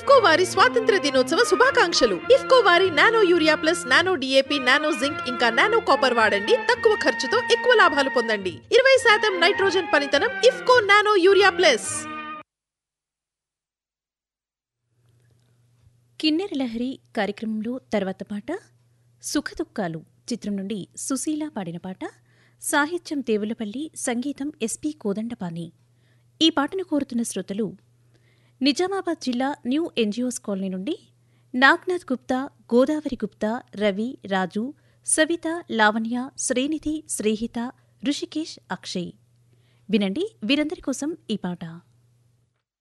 ఇఫ్కో వారి స్వాతంత్ర దినోత్సవ శుభాకాంక్షలు ఇఫ్కో వారి nano urea plus nano DAP nano zinc ఇంకా నానో కాపర్ వాడండి తక్కువ ఖర్చుతో ఎక్కువ లాభాలు పొందండి ఇరవై శాతం నైట్రోజన్ పనితనం ఇఫ్కో నానో యూరియా ప్లస్ కిన్నెర లహరి కార్యక్రమంలో తర్వాత పాట సుఖదుఖాలు చిత్రం నుండి సుశీల పాడిన పాట సాహిత్యం దేవులపల్లి సంగీతం ఎస్పి కోదండపాని ఈ పాటను కోరుతున్న శ్రోతలు నిజామాబాద్ జిల్లా న్యూ ఎన్జిఓస్ కాలనీ నుండి నాగ్నాథ్ గుప్తా గోదావరి గుప్తా రవి రాజు సవిత లావణ్య శ్రీనిధి శ్రీహిత ఋషికేష్ అక్షయ్ వినండి వీరందరి కోసం ఈ పాట